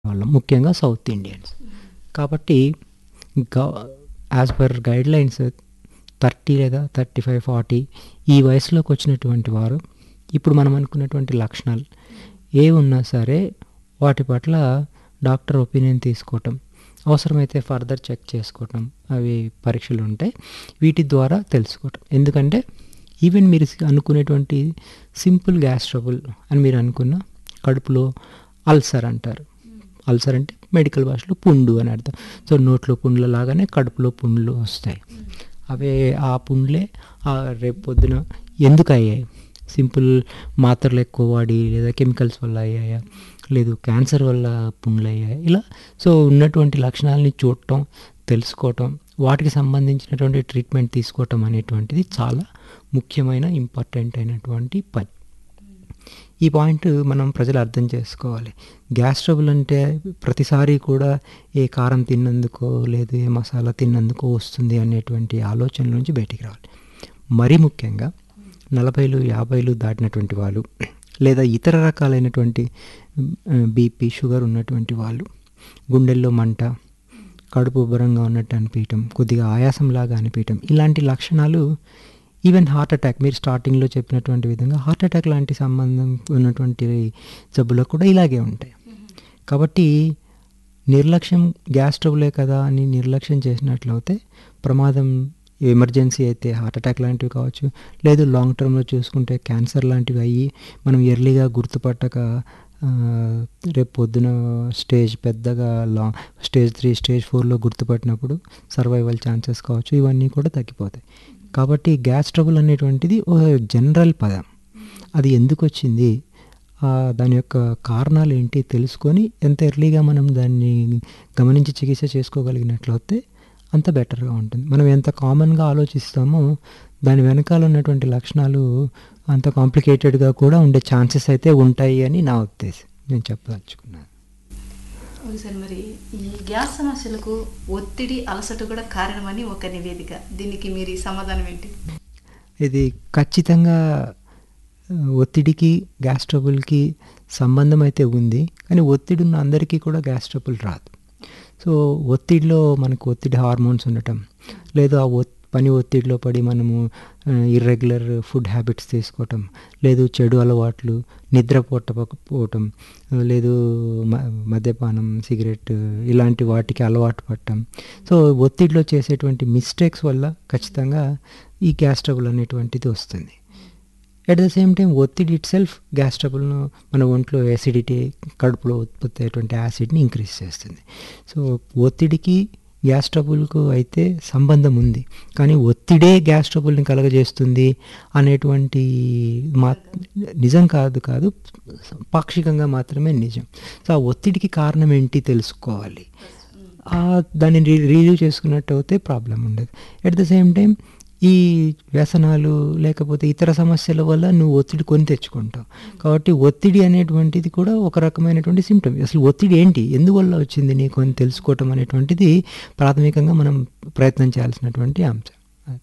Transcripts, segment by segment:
వాళ్ళం ముఖ్యంగా south Indians కాబట్టి as per guidelines thirty లేదా థర్టీ ఫైవ్ ఫార్టీ ఈ వయసులోకి వచ్చినటువంటి వారు ఇప్పుడు మనం అనుకున్నటువంటి లక్షణాలు ఏ ఉన్నా సరే వాటి పట్ల డాక్టర్ ఒపీనియన్ తీసుకోవటం అవసరమైతే ఫర్దర్ చెక్ చేసుకోవటం అవి పరీక్షలు ఉంటాయి వీటి ద్వారా తెలుసుకోవటం ఎందుకంటే ఈవెన్ మీరు అనుకునేటువంటి సింపుల్ గ్యాస్ ట్రబుల్ అని మీరు అనుకున్న కడుపులో అల్సర్ అంటారు అల్సర్ అంటే మెడికల్ భాషలో పుండు అని అర్థం సో నోట్లో పుండ్ల లాగానే కడుపులో పుండ్లు వస్తాయి అవే ఆ పుండ్లే రేపు పొద్దున ఎందుకు అయ్యాయి సింపుల్ మాత్రలు ఎక్కువ వాడి లేదా కెమికల్స్ వల్ల అయ్యాయా లేదు క్యాన్సర్ వల్ల పుండ్లు అయ్యాయి ఇలా సో ఉన్నటువంటి లక్షణాలని చూడటం తెలుసుకోవటం వాటికి సంబంధించినటువంటి ట్రీట్మెంట్ తీసుకోవటం అనేటువంటిది చాలా ముఖ్యమైన ఇంపార్టెంట్ అయినటువంటి పని ఈ పాయింట్ మనం ప్రజలు అర్థం చేసుకోవాలి గ్యాస్ ట్రబుల్ అంటే ప్రతిసారి కూడా ఏ కారం తిన్నందుకో లేదు ఏ మసాలా తిన్నందుకో వస్తుంది అనేటువంటి ఆలోచన నుంచి బయటికి రావాలి మరీ ముఖ్యంగా నలభైలు యాభైలు దాటినటువంటి వాళ్ళు లేదా ఇతర రకాలైనటువంటి బీపీ షుగర్ ఉన్నటువంటి వాళ్ళు గుండెల్లో మంట కడుపు ఉబ్బరంగా ఉన్నట్టు అనిపించటం కొద్దిగా ఆయాసంలాగా అనిపించటం ఇలాంటి లక్షణాలు ఈవెన్ హార్ట్ అటాక్ మీరు స్టార్టింగ్లో చెప్పినటువంటి విధంగా హార్ట్ అటాక్ లాంటి సంబంధం ఉన్నటువంటి జబ్బులకు కూడా ఇలాగే ఉంటాయి కాబట్టి నిర్లక్ష్యం గ్యాస్ ట్రబులే కదా అని నిర్లక్ష్యం చేసినట్లయితే ప్రమాదం ఎమర్జెన్సీ అయితే హార్ట్ అటాక్ లాంటివి కావచ్చు లేదు లాంగ్ టర్మ్లో చూసుకుంటే క్యాన్సర్ లాంటివి అయ్యి మనం ఎర్లీగా గుర్తుపట్టక రేపు పొద్దున స్టేజ్ పెద్దగా లాంగ్ స్టేజ్ త్రీ స్టేజ్ ఫోర్లో గుర్తుపట్టినప్పుడు సర్వైవల్ ఛాన్సెస్ కావచ్చు ఇవన్నీ కూడా తగ్గిపోతాయి కాబట్టి గ్యాస్ ట్రబుల్ అనేటువంటిది ఒక జనరల్ పదం అది ఎందుకు వచ్చింది దాని యొక్క కారణాలు ఏంటి తెలుసుకొని ఎంత ఎర్లీగా మనం దాన్ని గమనించి చికిత్స చేసుకోగలిగినట్లయితే అంత బెటర్గా ఉంటుంది మనం ఎంత కామన్గా ఆలోచిస్తామో దాని వెనకాల ఉన్నటువంటి లక్షణాలు అంత కాంప్లికేటెడ్గా కూడా ఉండే ఛాన్సెస్ అయితే ఉంటాయి అని నా ఉద్దేశం నేను చెప్పదలుచుకున్నాను సార్ మరి ఈ గ్యాస్ సమస్యలకు ఒత్తిడి అలసట కూడా కారణమని ఒక నివేదిక దీనికి మీరు సమాధానం ఏంటి ఇది ఖచ్చితంగా ఒత్తిడికి గ్యాస్ ట్రబుల్కి సంబంధం అయితే ఉంది కానీ ఒత్తిడి ఉన్న అందరికీ కూడా గ్యాస్ ట్రబుల్ రాదు సో ఒత్తిడిలో మనకు ఒత్తిడి హార్మోన్స్ ఉండటం లేదు ఆ ఒత్ పని ఒత్తిడిలో పడి మనము ఇర్రెగ్యులర్ ఫుడ్ హ్యాబిట్స్ తీసుకోవటం లేదు చెడు అలవాట్లు నిద్రపోవటం లేదు మద్యపానం సిగరెట్ ఇలాంటి వాటికి అలవాటు పడటం సో ఒత్తిడిలో చేసేటువంటి మిస్టేక్స్ వల్ల ఖచ్చితంగా ఈ గ్యాస్ ట్రబుల్ అనేటువంటిది వస్తుంది అట్ ద సేమ్ టైం ఒత్తిడి ఇట్ సెల్ఫ్ గ్యాస్ ట్రబుల్ను మన ఒంట్లో యాసిడిటీ కడుపులో ఉత్పత్తి అయ్యేటువంటి యాసిడ్ని ఇంక్రీజ్ చేస్తుంది సో ఒత్తిడికి గ్యాస్ ట్రబుల్కు అయితే సంబంధం ఉంది కానీ ఒత్తిడే గ్యాస్ ట్రబుల్ని కలగజేస్తుంది అనేటువంటి మా నిజం కాదు కాదు పాక్షికంగా మాత్రమే నిజం సో ఆ ఒత్తిడికి కారణం ఏంటి తెలుసుకోవాలి దాన్ని రిలీవ్ చేసుకున్నట్టు అయితే ప్రాబ్లం ఉండదు అట్ ద సేమ్ టైం ఈ వ్యసనాలు లేకపోతే ఇతర సమస్యల వల్ల నువ్వు ఒత్తిడి కొని తెచ్చుకుంటావు కాబట్టి ఒత్తిడి అనేటువంటిది కూడా ఒక రకమైనటువంటి సిమ్టమ్ అసలు ఒత్తిడి ఏంటి ఎందువల్ల వచ్చింది నీకు అని తెలుసుకోవటం అనేటువంటిది ప్రాథమికంగా మనం ప్రయత్నం చేయాల్సినటువంటి అంశం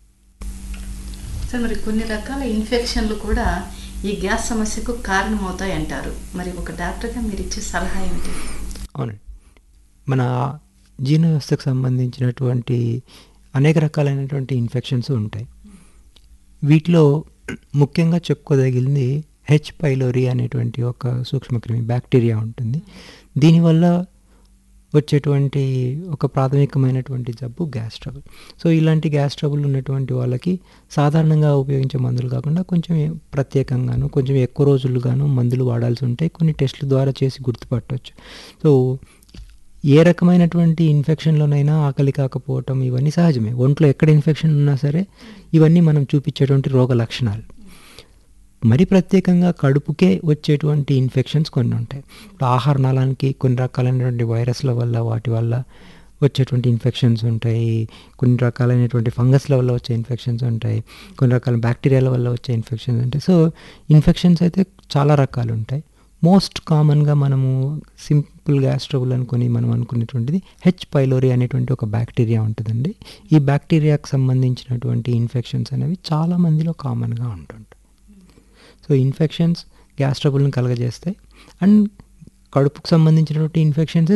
సార్ మరి కొన్ని రకాల ఇన్ఫెక్షన్లు కూడా ఈ గ్యాస్ సమస్యకు కారణమవుతాయి అంటారు మరి ఒక డాక్టర్గా మీరు ఇచ్చే సలహా ఏంటి అవునండి మన జీర్ణ వ్యవస్థకు సంబంధించినటువంటి అనేక రకాలైనటువంటి ఇన్ఫెక్షన్స్ ఉంటాయి వీటిలో ముఖ్యంగా చెప్పుకోదగిలింది హెచ్ పైలోరీ అనేటువంటి ఒక సూక్ష్మక్రిమి బ్యాక్టీరియా ఉంటుంది దీనివల్ల వచ్చేటువంటి ఒక ప్రాథమికమైనటువంటి జబ్బు గ్యాస్ ట్రబుల్ సో ఇలాంటి గ్యాస్ ట్రబుల్ ఉన్నటువంటి వాళ్ళకి సాధారణంగా ఉపయోగించే మందులు కాకుండా కొంచెం ప్రత్యేకంగాను కొంచెం ఎక్కువ రోజులుగాను మందులు వాడాల్సి ఉంటాయి కొన్ని టెస్టుల ద్వారా చేసి గుర్తుపట్టవచ్చు సో ఏ రకమైనటువంటి ఇన్ఫెక్షన్లోనైనా ఆకలి కాకపోవటం ఇవన్నీ సహజమే ఒంట్లో ఎక్కడ ఇన్ఫెక్షన్ ఉన్నా సరే ఇవన్నీ మనం చూపించేటువంటి రోగ లక్షణాలు మరి ప్రత్యేకంగా కడుపుకే వచ్చేటువంటి ఇన్ఫెక్షన్స్ కొన్ని ఉంటాయి ఇప్పుడు ఆహార నాళానికి కొన్ని రకాలైనటువంటి వైరస్ల వల్ల వాటి వల్ల వచ్చేటువంటి ఇన్ఫెక్షన్స్ ఉంటాయి కొన్ని రకాలైనటువంటి ఫంగస్ల వల్ల వచ్చే ఇన్ఫెక్షన్స్ ఉంటాయి కొన్ని రకాల బ్యాక్టీరియాల వల్ల వచ్చే ఇన్ఫెక్షన్స్ ఉంటాయి సో ఇన్ఫెక్షన్స్ అయితే చాలా రకాలు ఉంటాయి మోస్ట్ కామన్గా మనము సింపుల్ గ్యాస్ ట్రబుల్ అనుకొని మనం అనుకునేటువంటిది హెచ్ పైలోరీ అనేటువంటి ఒక బ్యాక్టీరియా ఉంటుందండి ఈ బ్యాక్టీరియాకి సంబంధించినటువంటి ఇన్ఫెక్షన్స్ అనేవి చాలా మందిలో కామన్గా ఉంటుంటాయి సో ఇన్ఫెక్షన్స్ గ్యాస్ ట్రబుల్ని కలగజేస్తాయి అండ్ కడుపుకు సంబంధించినటువంటి ఇన్ఫెక్షన్స్